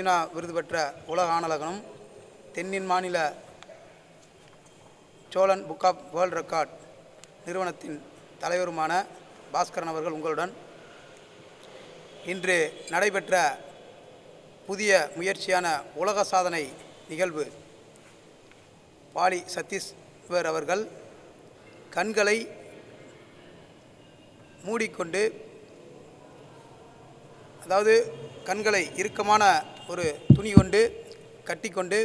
அர்ஜுனா விருது பெற்ற உலக ஆணழகனும் தென்னின் மாநில Cholan book of world record நிறுவனத்தின் தலைவருமான பாஸ்கரன் அவர்கள் உங்களுடன் இன்று நடைபெற்ற புதிய முயற்சியான உலக சாதனை நிகழ்வு பாலி சத்தீஸ்வர் அவர்கள் கண்களை மூடிக்கொண்டு அதாவது கண்களை இறுக்கமான ஒரு துணி கொண்டு கட்டிக்கொண்டு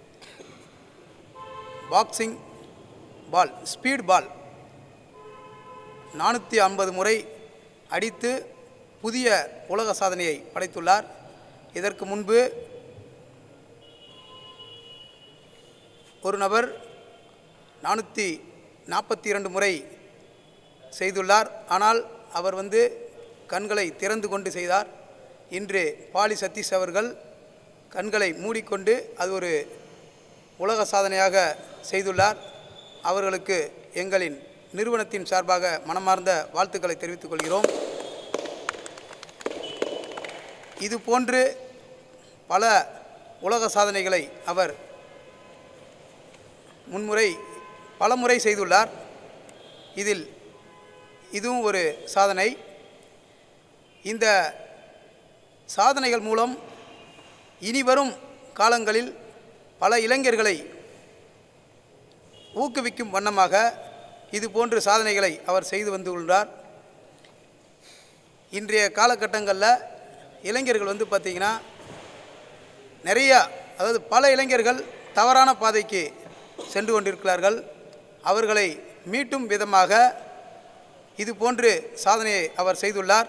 பாக்ஸிங் பால் ஸ்பீட் பால் நானூற்றி ஐம்பது முறை அடித்து புதிய உலக சாதனையை படைத்துள்ளார் இதற்கு முன்பு ஒரு நபர் நானூற்றி நாற்பத்தி இரண்டு முறை செய்துள்ளார் ஆனால் அவர் வந்து கண்களை திறந்து கொண்டு செய்தார் இன்று பாலி சதீஷ் அவர்கள் கண்களை மூடிக்கொண்டு அது ஒரு உலக சாதனையாக செய்துள்ளார் அவர்களுக்கு எங்களின் நிறுவனத்தின் சார்பாக மனமார்ந்த வாழ்த்துக்களை தெரிவித்துக் கொள்கிறோம் இது போன்று பல உலக சாதனைகளை அவர் முன்முறை பல முறை செய்துள்ளார் இதில் இதுவும் ஒரு சாதனை இந்த சாதனைகள் மூலம் இனிவரும் காலங்களில் பல இளைஞர்களை ஊக்குவிக்கும் வண்ணமாக இது போன்ற சாதனைகளை அவர் செய்து வந்துள்ளார் இன்றைய காலகட்டங்களில் இளைஞர்கள் வந்து பார்த்திங்கன்னா நிறையா அதாவது பல இளைஞர்கள் தவறான பாதைக்கு சென்று கொண்டிருக்கிறார்கள் அவர்களை மீட்டும் விதமாக இது போன்று சாதனையை அவர் செய்துள்ளார்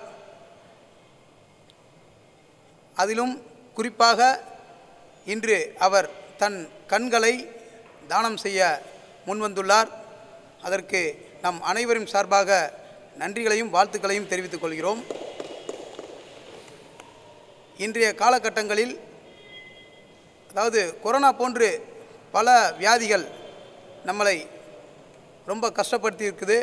அதிலும் குறிப்பாக இன்று அவர் தன் கண்களை தானம் செய்ய முன்வந்துள்ளார் அதற்கு நம் அனைவரும் சார்பாக நன்றிகளையும் வாழ்த்துக்களையும் தெரிவித்துக் கொள்கிறோம் இன்றைய காலகட்டங்களில் அதாவது கொரோனா போன்று பல வியாதிகள் நம்மளை ரொம்ப கஷ்டப்படுத்தி இருக்குது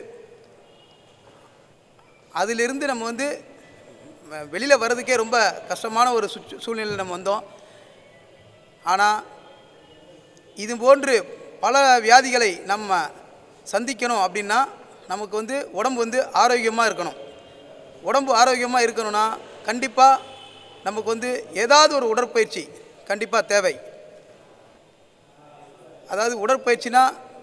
அதிலிருந்து நம்ம வந்து வெளியில் வர்றதுக்கே ரொம்ப கஷ்டமான ஒரு சுற்று சூழ்நிலையில் நம்ம வந்தோம் ஆனால் இது போன்று பல வியாதிகளை நம்ம சந்திக்கணும் அப்படின்னா நமக்கு வந்து உடம்பு வந்து ஆரோக்கியமாக இருக்கணும் உடம்பு ஆரோக்கியமாக இருக்கணும்னா கண்டிப்பாக நமக்கு வந்து ஏதாவது ஒரு உடற்பயிற்சி கண்டிப்பாக தேவை அதாவது உடற்பயிற்சினா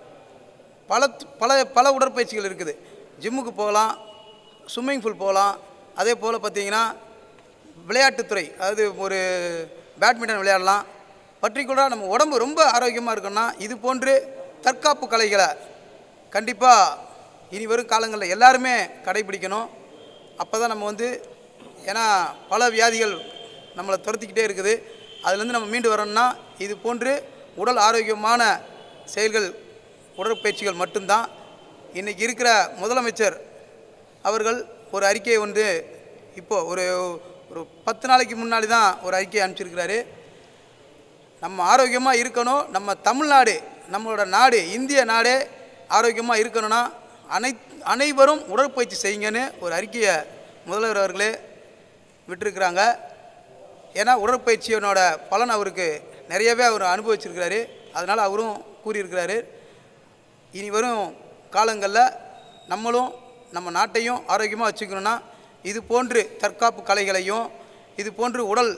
பல பல பல உடற்பயிற்சிகள் இருக்குது ஜிம்முக்கு போகலாம் ஸ்விம்மிங் பூல் போகலாம் அதே போல் பார்த்தீங்கன்னா விளையாட்டுத்துறை அதாவது ஒரு பேட்மிண்டன் விளையாடலாம் பர்டிகுலராக நம்ம உடம்பு ரொம்ப ஆரோக்கியமாக இருக்கணும்னா இது போன்று தற்காப்பு கலைகளை கண்டிப்பாக இனி வரும் காலங்களில் எல்லாருமே கடைபிடிக்கணும் அப்போ தான் நம்ம வந்து ஏன்னா பல வியாதிகள் நம்மளை துரத்திக்கிட்டே இருக்குது அதுலேருந்து நம்ம மீண்டு வரணும்னா இது போன்று உடல் ஆரோக்கியமான செயல்கள் உடற்பயிற்சிகள் மட்டும்தான் இன்றைக்கி இருக்கிற முதலமைச்சர் அவர்கள் ஒரு அறிக்கையை வந்து இப்போது ஒரு ஒரு பத்து நாளைக்கு முன்னாடி தான் ஒரு அறிக்கையை அனுப்பிச்சிருக்கிறாரு நம்ம ஆரோக்கியமாக இருக்கணும் நம்ம தமிழ்நாடு நம்மளோட நாடு இந்திய நாடே ஆரோக்கியமாக இருக்கணும்னா அனை அனைவரும் உடற்பயிற்சி செய்யுங்கன்னு ஒரு அறிக்கையை முதல்வர் அவர்களே விட்டிருக்கிறாங்க ஏன்னா உடற்பயிற்சியினோட பலன் அவருக்கு நிறையவே அவர் அனுபவிச்சிருக்கிறாரு அதனால் அவரும் கூறியிருக்கிறாரு இனி வரும் காலங்களில் நம்மளும் நம்ம நாட்டையும் ஆரோக்கியமாக வச்சுக்கணுன்னா இது போன்று தற்காப்பு கலைகளையும் இது போன்று உடல்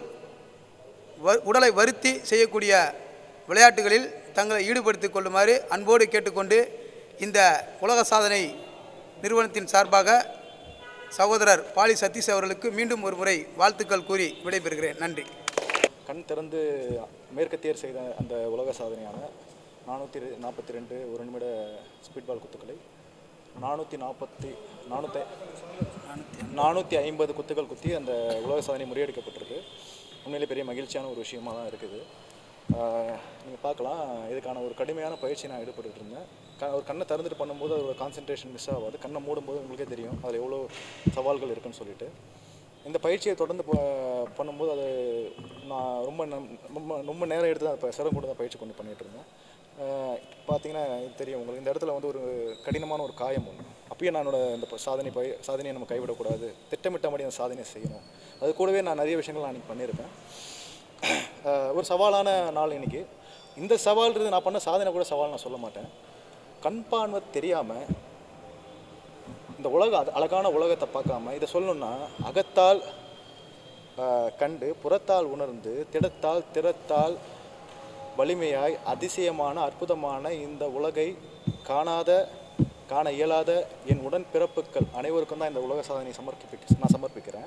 வ உடலை வருத்தி செய்யக்கூடிய விளையாட்டுகளில் தங்களை ஈடுபடுத்திக் கொள்ளுமாறு அன்போடு கேட்டுக்கொண்டு இந்த உலக சாதனை நிறுவனத்தின் சார்பாக சகோதரர் பாலி சதீஷ் அவர்களுக்கு மீண்டும் ஒரு முறை வாழ்த்துக்கள் கூறி விடைபெறுகிறேன் நன்றி கண் திறந்து மேற்கத்தியர் செய்த அந்த உலக சாதனையான நானூற்றி நாற்பத்தி ரெண்டு ஒரு நிமிட ஸ்பீட் பால் குத்துக்களை நானூற்றி நாற்பத்தி நானூற்றி நானூற்றி ஐம்பது குத்துகள் குத்தி அந்த உலக சாதனை முறியடிக்கப்பட்டிருக்கு உண்மையிலே பெரிய மகிழ்ச்சியான ஒரு விஷயமா தான் இருக்குது நீங்கள் பார்க்கலாம் இதுக்கான ஒரு கடுமையான பயிற்சி நான் ஈடுபட்டுட்டு இருந்தேன் க ஒரு கண்ணை திறந்துட்டு பண்ணும்போது அதோட கான்சன்ட்ரேஷன் மிஸ் ஆகாது கண்ணை மூடும்போது உங்களுக்கே தெரியும் அதில் எவ்வளோ சவால்கள் இருக்குன்னு சொல்லிட்டு இந்த பயிற்சியை தொடர்ந்து ப- பண்ணும்போது அது நான் ரொம்ப நம்- ரொம்ப ரொம்ப நேரம் எடுத்து தான் இப்போ சிரம் கூட தான் பயிற்சி கொண்டு பண்ணிகிட்டு இருந்தேன் அஹ் பார்த்தீங்கன்னா இது தெரியும் உங்களுக்கு இந்த இடத்துல வந்து ஒரு கடினமான ஒரு காயம் ஒன்று அப்பயும் நான் என்னோட இந்த ப- சாதனை பய சாதனையை நம்ம கைவிடக்கூடாது திட்டமிட்டபடி அந்த சாதனையை செய்யணும் அது கூடவே நான் நிறைய விஷயங்கள் நான் அன்றைக்கி பண்ணியிருக்கேன் அஹ், ஒரு சவாலான நாள் இன்னைக்கு இந்த சவால்ன்றது நான் பண்ண சாதனை கூட சவால் நான் சொல்ல மாட்டேன் கண் பார்வை தெரியாமல் இந்த உலக அது அழகான உலகத்தை பார்க்காம இதை சொல்லணும்னா அகத்தால் ஆஹ், கண்டு புறத்தால் உணர்ந்து திடத்தால் திறத்தால் வலிமையாய் அதிசயமான அற்புதமான இந்த உலகை காணாத காண இயலாத என் உடன் பிறப்புக்கள் அனைவருக்கும் தான் இந்த உலக சாதனையை சமர்ப்பிக்க நான் சமர்ப்பிக்கிறேன்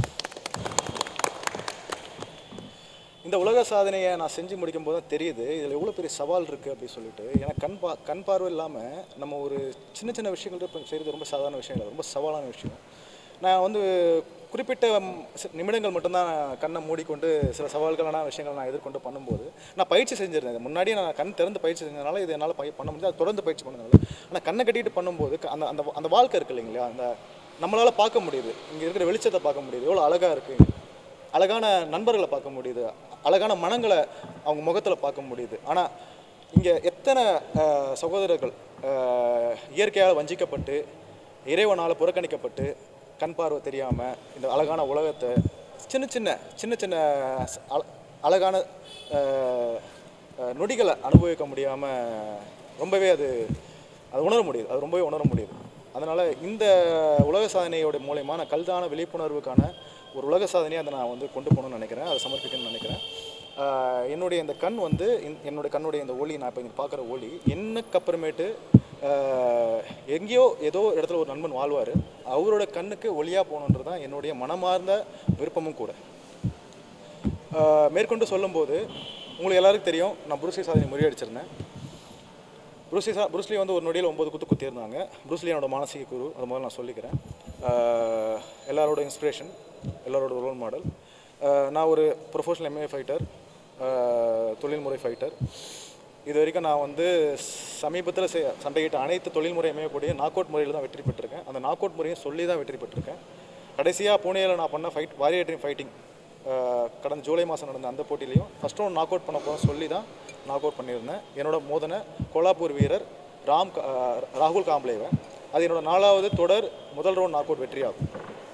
இந்த உலக சாதனையை நான் செஞ்சு முடிக்கும் போது தான் தெரியுது இதில் எவ்வளோ பெரிய சவால் இருக்குது அப்படின்னு சொல்லிட்டு ஏன்னா கண் பா கண் பார்வை இல்லாமல் நம்ம ஒரு சின்ன சின்ன விஷயங்கள் இப்போ செய்கிறது ரொம்ப சாதாரண விஷயம் இல்லை ரொம்ப சவாலான விஷயம் நான் வந்து குறிப்பிட்ட ம், சி- நிமிடங்கள் மட்டும்தான் கண்ணை மூடிக்கொண்டு சில சவால்களான விஷயங்கள் நான் எதிர்கொண்டு பண்ணும்போது நான் பயிற்சி செஞ்சிருந்தேன் முன்னாடியே நான் கண் திறந்து பயிற்சி செஞ்சதுனால இது என்னால் பய பண்ண முடியாது அது தொடர்ந்து பயிற்சி பண்ணதுனால ஆனால் கண்ணை கட்டிட்டு பண்ணும்போது க- அந்த அந்த அந்த வாழ்க்கை இருக்கு இல்லைங்களா அந்த நம்மளால் பார்க்க முடியுது இங்கே இருக்கிற வெளிச்சத்தை பார்க்க முடியுது எவ்வளோ அழகாக இருக்குது அழகான நண்பர்களை பார்க்க முடியுது அழகான மனங்களை அவங்க முகத்தில் பார்க்க முடியுது ஆனால் இங்கே எத்தனை அஹ், சகோதரர்கள் அஹ், இயற்கையால் வஞ்சிக்கப்பட்டு இறைவனால் புறக்கணிக்கப்பட்டு கண் பார்வை தெரியாமல் இந்த அழகான உலகத்தை சின்ன சின்ன சின்ன சின்ன ச- அழ- அழகான அஹ், அஹ், நொடிகளை அனுபவிக்க முடியாமல் ரொம்பவே அது அது உணர முடியுது அது ரொம்பவே உணர முடியுது அதனால் இந்த உலக சாதனையோட மூலயமா நான் கல்தான விழிப்புணர்வுக்கான ஒரு உலக சாதனையை அதை நான் வந்து கொண்டு போகணும்னு நினைக்கிறேன் அதை சமர்ப்பிக்கணும்னு நினைக்கிறேன் ஆஹ் என்னுடைய இந்த கண் வந்து இந்த- என்னுடைய கண்ணுடைய இந்த ஒளி நான் இப்போ இங்கே பார்க்குற ஒளி எனக்கு அப்புறமேட்டு ஆஹ் எங்கேயோ ஏதோ இடத்துல ஒரு நண்பன் வாழ்வார் அவரோட கண்ணுக்கு ஒளியாக போகணுன்றது தான் என்னுடைய மனமார்ந்த விருப்பமும் கூட ஆஹ் மேற்கொண்டு சொல்லும்போது உங்களுக்கு எல்லாருக்கும் தெரியும் நான் புருஷி சாதனை முறியடிச்சிருந்தேன் புருஸ்லி சா புருஸ்லி வந்து ஒரு நொடியில் ஒம்பது குத்து குத்தியிருந்தாங்க புருஸ்லி என்னோட மானசீக குரு அது முதல்ல நான் சொல்லிக்கிறேன் ஆஹ் எல்லாரோட இன்ஸ்பிரேஷன் எல்லாரோட ரோல் மாடல் நான் ஒரு ப்ரொஃபஷனல் எம்ஏ ஃபைட்டர் தொழில்முறை ஃபைட்டர் இது வரைக்கும் நான் வந்து சமீபத்தில் செ சண்டையிட்ட அனைத்து தொழில்முறை எம்ஏ கூடிய நாக் அவுட் முறையில் தான் வெற்றி பெற்றிருக்கேன் அந்த நாக் அவுட் முறையும் சொல்லி தான் வெற்றி பெற்றிருக்கேன் கடைசியாக புனேயில் நான் பண்ண ஃபைட் வாரியேட்டரிங் ஃபைட்டிங் கடந்த ஜூலை மாதம் நடந்த அந்த போட்டியிலையும் ஃபஸ்ட் ரவுண்ட் நாக் அவுட் பண்ண போகிறோம் சொல்லி தான் நாக் அவுட் பண்ணியிருந்தேன் என்னோட மோதனை கோலாப்பூர் வீரர் ராம் கா- அஹ் ராகுல் காம்ப்ளேவை அது என்னோட நாலாவது தொடர் முதல் ரவுண்ட் நாக் அவுட் வெற்றியாகும்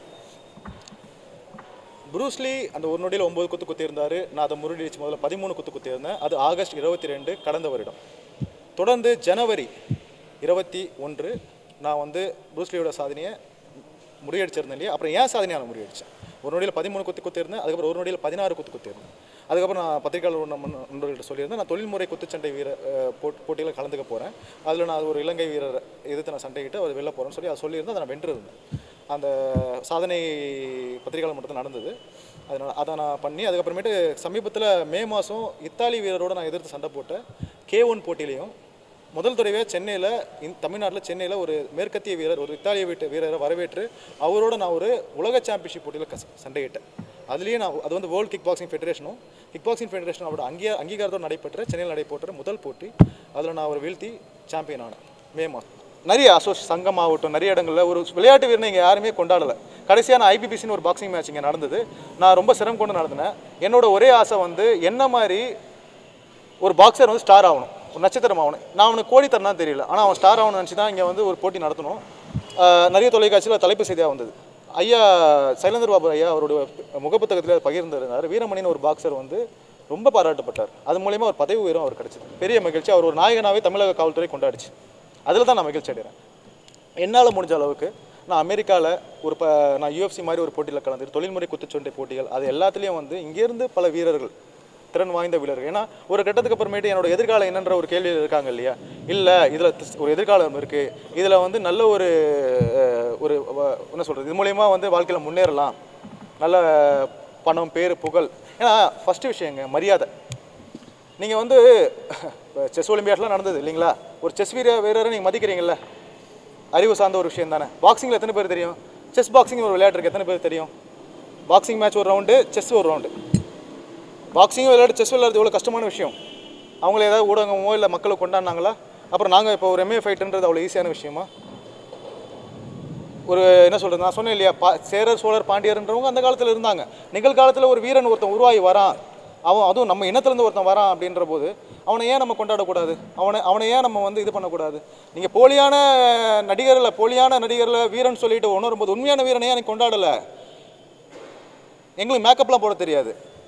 ப்ரூஸ்லி அந்த ஒரு நொடியில் ஒம்பது குத்து குத்தியிருந்தாரு நான் அதை முறியடிச்சு முதல்ல பதிமூணு குத்து குத்தியிருந்தேன் அது ஆகஸ்ட் இருபத்தி ரெண்டு கடந்த வருடம் தொடர்ந்து ஜனவரி இருபத்தி ஒன்று நான் வந்து ப்ரூஸ்லியோட சாதனையை முறியடிச்சிருந்தேன் இல்லையா அப்புறம் ஏன் சாதனையை நான் முறியடிச்சேன் ஒரு நொடியில் பதிமூணு குத்து குத்திருந்தேன் அதுக்கப்புறம் ஒரு நொடியில் பதினாறு குத்து குத்திருந்தேன் அதுக்கப்புறம் நான் பத்திரிகையாளர் நம்ம நண்பர்கள்ட்ட சொல்லியிருந்தேன் நான் தொழில்முறை குத்துச்சண்டை வீர அஹ், போட் போட்டியில் கலந்துக்க போகிறேன் அதில் நான் ஒரு இலங்கை வீரர் எதிர்த்து நான் சண்டையிட்டு அவர் வெளில போகிறேன்னு சொல்லி அதை சொல்லியிருந்தேன் அதை நான் வென்றிருந்தேன் அந்த சாதனை பத்திரிகையாளர் மட்டும் தான் நடந்தது அதனால் அதை நான் பண்ணி அதுக்கப்புறமேட்டு சமீபத்தில் மே மாதம் இத்தாலி வீரரோட நான் எதிர்த்து சண்டை போட்டேன் கே ஒன் போட்டியிலையும் முதல் தடவையாக சென்னையில் இந் தமிழ்நாட்டில் சென்னையில் ஒரு மேற்கத்திய வீரர் ஒரு இத்தாலிய வீட்டு வீரரை வரவேற்று அவரோட நான் ஒரு உலக சாம்பியன்ஷிப் போட்டியில் கச சண்டையிட்டேன் அதுலேயே நான் அது வந்து வேர்ல்ட் கிக் பாக்ஸிங் ஃபெடரேஷனும் கிக் பாக்ஸிங் ஃபெடரேஷன் அவரோட அங்கீகார அங்கீகாரத்தோடு நடைபெற்ற சென்னையில் நடைபெற்ற முதல் போட்டி அதில் நான் ஒரு வீழ்த்தி சாம்பியன் ஆனேன் மே மாதம் நிறைய அசோஸ் சங்கம் ஆகட்டும் நிறைய இடங்களில் ஒரு விளையாட்டு வீரனை இங்கே யாருமே கொண்டாடலை கடைசியாக நான் ஐபிபிசின்னு ஒரு பாக்ஸிங் மேட்ச் இங்கே நடந்தது நான் ரொம்ப சிரமம் கொண்டு நடத்தினேன் என்னோட ஒரே ஆசை வந்து என்ன மாதிரி ஒரு பாக்ஸர் வந்து ஸ்டார் ஆகணும் ஒரு நட்சத்திரம் ஆகணும் நான் அவனுக்கு கோடி தரனா தெரியல ஆனால் அவன் ஸ்டார் ஆகணும்னு நினச்சி தான் இங்கே வந்து ஒரு போட்டி நடத்தணும் ஆஹ் நிறைய தொலைக்காட்சியில் தலைப்பு செய்தியாக வந்தது ஐயா சைலேந்தர் பாபு ஐயா அவருடைய முகப்புத்தகத்தில் பகிர்ந்திருந்தார் வீரமணின்னு ஒரு பாக்ஸர் வந்து ரொம்ப பாராட்டப்பட்டார் அது மூலயமா ஒரு பதவி உயரம் அவர் கிடைச்சது பெரிய மகிழ்ச்சி அவர் ஒரு நாயகனாகவே தமிழக காவல்துறை கொண்டாடிச்சு அதில் தான் நான் மகிழ்ச்சி அடைகிறேன் என்னால் முடிஞ்ச அளவுக்கு நான் அமெரிக்காவில் ஒரு ப நான் யூஎஃப்சி மாதிரி ஒரு போட்டியில் கலந்து தொழில்முறை குத்துச்சண்டை போட்டிகள் அது எல்லாத்துலேயும் வந்து இங்கேருந்து பல வீரர்கள் திறன் வாய்ந்த வீரர்கள் ஏன்னா ஒரு கட்டத்துக்கு அப்புறமேட்டு என்னோட எதிர்காலம் என்னன்ற ஒரு கேள்வி இருக்காங்க இல்லையா இல்லை இதில் ஒரு எதிர்காலம் இருக்குது இதில் வந்து நல்ல ஒரு அஹ், ஒரு வ- என்ன சொல்கிறது இது மூலயமா வந்து வாழ்க்கையில் முன்னேறலாம் நல்ல பணம் பேர் புகழ் ஏன்னா ஃபஸ்ட்டு விஷயங்க மரியாதை நீங்கள் வந்து செஸ் ஒலிம்பியாட்லாம் நடந்தது இல்லைங்களா ஒரு செஸ் வீர வீரரை நீங்கள் மதிக்கிறீங்களா அறிவு சார்ந்த ஒரு விஷயம் தானே பாக்ஸிங்கில் எத்தனை பேர் தெரியும் செஸ் பாக்ஸிங் ஒரு விளையாட்டு இருக்கு எத்தனை பேர் தெரியும் பாக்ஸிங் மேட்ச் ஒரு ரவுண்டு செஸ் ஒரு ரவுண்டு பாக்ஸிங் விளையாட்டு செஸ் விளையாடுறது எவ்வளோ கஷ்டமான விஷயம் அவங்கள ஏதாவது ஊடகமோ இல்லை மக்களை கொண்டாடினாங்களா அப்புறம் நாங்கள் இப்போ ஒரு எம்ஏ ஃபைட்டுன்றது அவ்வளோ ஈஸியான விஷயமா ஒரு என்ன சொல்கிறது நான் சொன்னேன் இல்லையா பா சேரர் சோழர் பாண்டியர்ன்றவங்க அந்த காலத்தில் இருந்தாங்க நிகழ்காலத்தில் ஒரு வீரன் ஒருத்தன் உருவாகி வரான் அவன் அதுவும் நம்ம இனத்துலேருந்து ஒருத்தன் வரான் அப்படின்ற போது அவனை ஏன் நம்ம கொண்டாடக்கூடாது அவனை அவனை ஏன் நம்ம வந்து இது பண்ணக்கூடாது நீங்கள் போலியான நடிகர்களை போலியான நடிகர்களை வீரன் சொல்லிட்டு உணரும் போது உண்மையான வீரனை ஏன் நீ கொண்டாடலை எங்களுக்கு மேக்கப்லாம் போட தெரியாது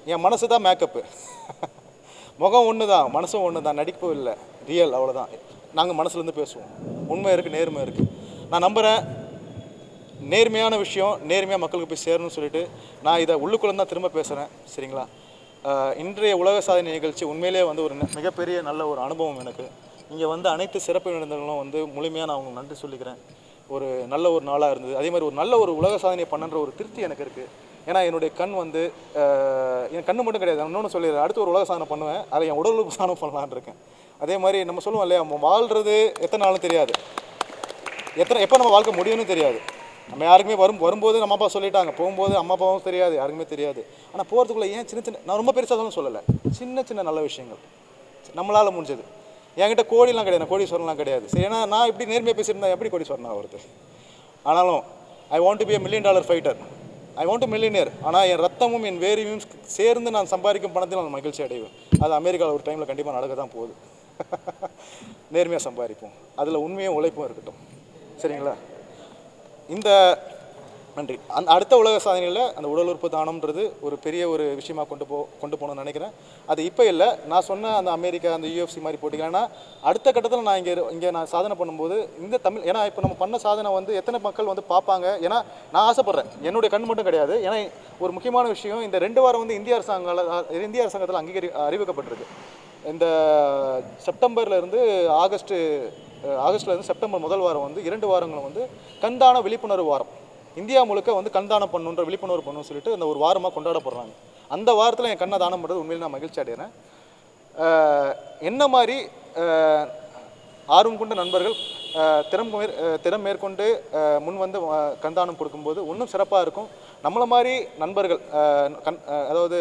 என் மனசு தான் மேக்கப்பு முகம் ஒன்று தான் மனசும் ஒன்று தான் நடிப்பு இல்லை ரியல் அவ்வளோதான் நாங்கள் மனசுலேருந்து பேசுவோம் உண்மை இருக்குது நேர்மை இருக்குது நான் நம்புகிறேன் நேர்மையான விஷயம் நேர்மையாக மக்களுக்கு போய் சேரணும்னு சொல்லிட்டு நான் இதை உள்ளுக்குள்ளே தான் திரும்ப பேசுகிறேன் சரிங்களா ஆஹ் இன்றைய உலக சாதனை நிகழ்ச்சி உண்மையிலே வந்து ஒரு ந- மிகப்பெரிய நல்ல ஒரு அனுபவம் எனக்கு இங்கே வந்து அனைத்து சிறப்பு விருந்தினர்களும் வந்து முழுமையாக நான் அவங்களுக்கு நன்றி சொல்லிக்கிறேன் ஒரு நல்ல ஒரு நாளாக இருந்தது அதே மாதிரி ஒரு நல்ல ஒரு உலக சாதனை பண்ணுன்ற ஒரு திருப்தி எனக்கு இருக்குது ஏன்னா என்னுடைய கண் வந்து ஆஹ் என் கண்ணு மட்டும் கிடையாது இன்னொன்று சொல்லிடுறேன் அடுத்து ஒரு உலக சாதனை பண்ணுவேன் அதை என் உடல் உறுப்பு சாதனை பண்ணலான்னு இருக்கேன் அதே மாதிரி நம்ம சொல்லுவோம் இல்லையா நம்ம வாழ்கிறது எத்தனை நாளும் தெரியாது எத்தனை எப்போ நம்ம வாழ்க்கை முடியும்னு தெரியாது நம்ம யாருக்குமே வரும் வரும்போது நம்ம அப்பா சொல்லிட்டாங்க போகும்போது அம்மா அப்பாவும் தெரியாது யாருக்குமே தெரியாது ஆனால் போகிறதுக்குள்ள ஏன் சின்ன சின்ன நான் ரொம்ப பெருசாக சொல்லலை சின்ன சின்ன நல்ல விஷயங்கள் நம்மளால் முடிஞ்சது என்கிட்ட கோடிலாம் கிடையாது நான் கோடீஸ்வரன்லாம் கிடையாது சரி ஏன்னா நான் இப்படி நேர்மையாக பேசியிருந்தா எப்படி கோடீஸ்வரன் ஆகிறது ஆனாலும் I want to be a million dollar fighter I want to millionaire ஆனால் என் ரத்தமும் என் வேரியும் சேர்ந்து நான் சம்பாதிக்கும் பணத்தில் நான் மகிழ்ச்சி அடைவேன் அது அமெரிக்காவில் ஒரு டைமில் கண்டிப்பாக நடக்க தான் போகுது நேர்மையாக சம்பாதிப்போம் அதில் உண்மையும் உழைப்பும் இருக்கட்டும் சரிங்களா இந்த நன்றி அந்த அடுத்த உலக சாதனையில் அந்த உடல் உறுப்பு தானம்ன்றது ஒரு பெரிய ஒரு விஷயமா கொண்டு போ கொண்டு போகணும்னு நினைக்கிறேன் அது இப்போ இல்லை நான் சொன்ன அந்த அமெரிக்கா அந்த யூஎஃப்சி மாதிரி போட்டிகள் ஏன்னா அடுத்த கட்டத்தில் நான் இங்கே இங்கே நான் சாதனை பண்ணும்போது இந்த தமிழ் ஏன்னா இப்போ நம்ம பண்ண சாதனை வந்து எத்தனை மக்கள் வந்து பார்ப்பாங்க ஏன்னா நான் ஆசைப்பட்றேன் என்னுடைய கண் மட்டும் கிடையாது ஏன்னா ஒரு முக்கியமான விஷயம் இந்த ரெண்டு வாரம் வந்து இந்திய அரசாங்கால இந்திய அரசாங்கத்தில் அங்கீகரி அறிவிக்கப்பட்டிருக்கு இந்த செப்டம்பர்ல இருந்து ஆகஸ்ட் அஹ், ஆகஸ்ட்ல இருந்து செப்டம்பர் முதல் வாரம் வந்து இரண்டு வாரங்களும் வந்து கண்தான விழிப்புணர்வு வாரம் இந்தியா முழுக்க வந்து கண்தானம் பண்ணுன்ற விழிப்புணர்வு பண்ணணும்னு சொல்லிட்டு இந்த ஒரு வாரமாக கொண்டாடப்படுறாங்க அந்த வாரத்தில் என் கண்ணை தானம் பண்ணுறது உண்மையில் நான் மகிழ்ச்சி அடைகிறேன் அஹ், என்ன மாதிரி அஹ், ஆர்வம் கொண்ட நண்பர்கள் அஹ், திறம் மேற்- அஹ், திறம் மேற்கொண்டு அஹ், முன் வந்து அஹ், கண்தானம் கொடுக்கும்போது இன்னும் சிறப்பாக இருக்கும் நம்மளை மாதிரி நண்பர்கள் அஹ், கண் அஹ், அதாவது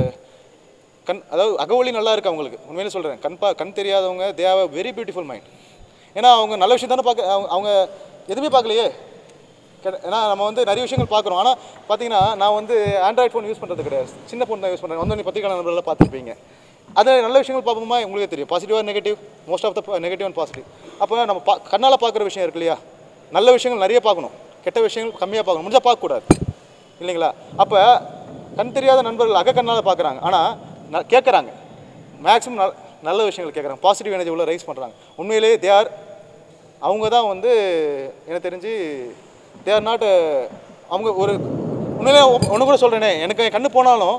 கண் அதாவது அகவொளி நல்லா இருக்கு அவங்களுக்கு உண்மையிலே சொல்கிறேன் கண் பா கண் தெரியாதவங்க they have very beautiful mind ஏன்னா அவங்க நல்ல விஷயம் தானே பார்க்க அவங்க- அவங்க எதுவுமே பார்க்கலையே கெட- ஏன்னா நம்ம வந்து நிறைய விஷயங்கள் பார்க்குறோம் ஆனால் பார்த்தீங்கன்னா நான் வந்து ஆண்ட்ராய்ட் ஃபோன் யூஸ் பண்ணுறது கிடையாது சின்ன ஃபோன் தான் யூஸ் பண்ணுறேன் வந்து பத்திரிகை நண்பர்கள்லாம் பார்த்துருப்பீங்க அது நல்ல விஷயங்கள் பார்ப்போமா உங்களுக்கே தெரியும் பாசிட்டிவாக negative most of the negative and positive அப்போ நம்ம பா கண்ணால் பார்க்குற விஷயம் இருக்கு இல்லையா நல்ல விஷயங்கள் நிறைய பார்க்கணும் கெட்ட விஷயங்கள் கம்மியாக பார்க்கணும் முடிஞ்சால் பார்க்கக்கூடாது இல்லைங்களா அப்போ கண் தெரியாத நண்பர்கள் அக கண்ணால் பார்க்குறாங்க ஆனால் கேட்குறாங்க மேக்ஸிமம் நல் நல்ல விஷயங்கள் கேட்குறாங்க பாசிட்டிவ் எனர்ஜி உள்ள ரைஸ் பண்ணுறாங்க உண்மையிலேயே தே ஆர் அவங்க தான் வந்து எனக்கு தெரிஞ்சு தே ஆர் நாட் அவங்க ஒரு உண்மையிலே ஒன்று கூட சொல்கிறேனே எனக்கு என் கண்ணு போனாலும்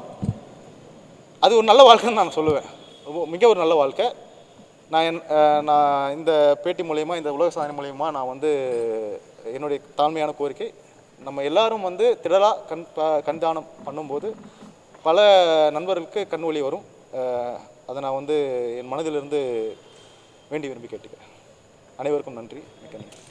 அது ஒரு நல்ல வாழ்க்கைன்னு நான் சொல்லுவேன் ரொம்ப மிக ஒரு நல்ல வாழ்க்கை நான் என் அஹ், நான் இந்த பேட்டி மூலயமா இந்த உலக சாதனை மூலயமா நான் வந்து என்னுடைய தாழ்மையான கோரிக்கை நம்ம எல்லாரும் வந்து திடலாக கண் ப- கண் தானம் பண்ணும்போது பல நண்பர்களுக்கு கண் ஒளி வரும் அஹ், அதை நான் வந்து என் மனதிலிருந்து வேண்டி விரும்பி கேட்டுக்கிறேன் அனைவருக்கும் நன்றி மிக்க நன்றி